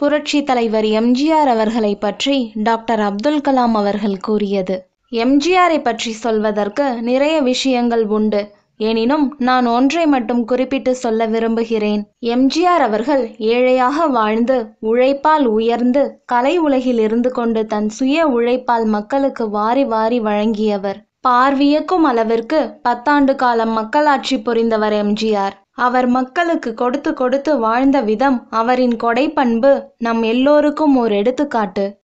புரட்சி தலைவர் எம்ஜிஆர் அவர்களை பற்றி டாக்டர் அப்துல் கலாம் அவர்கள் கூறியது எம்ஜிஆரை பற்றி சொல்வதற்கு நிறைய விஷயங்கள் உண்டு எனினும் நான் ஒன்றை மட்டும் குறிப்பிட்டு சொல்ல விரும்புகிறேன் எம்ஜிஆர் அவர்கள் ஏழையாக வாழ்ந்து உழைப்பால் உயர்ந்து கலை உலகில் இருந்து கொண்டு தன் சுய உழைப்பால் மக்களுக்கு வாரி வாரி வழங்கியவர் பார்வியக்கும் அளவிற்கு பத்தாண்டு காலம் மக்களாட்சி புரிந்தவர் எம்ஜிஆர் அவர் மக்களுக்கு கொடுத்து கொடுத்து வாழ்ந்த விதம் அவரின் கொடை பண்பு நம் எல்லோருக்கும் ஓர் எடுத்துக்காட்டு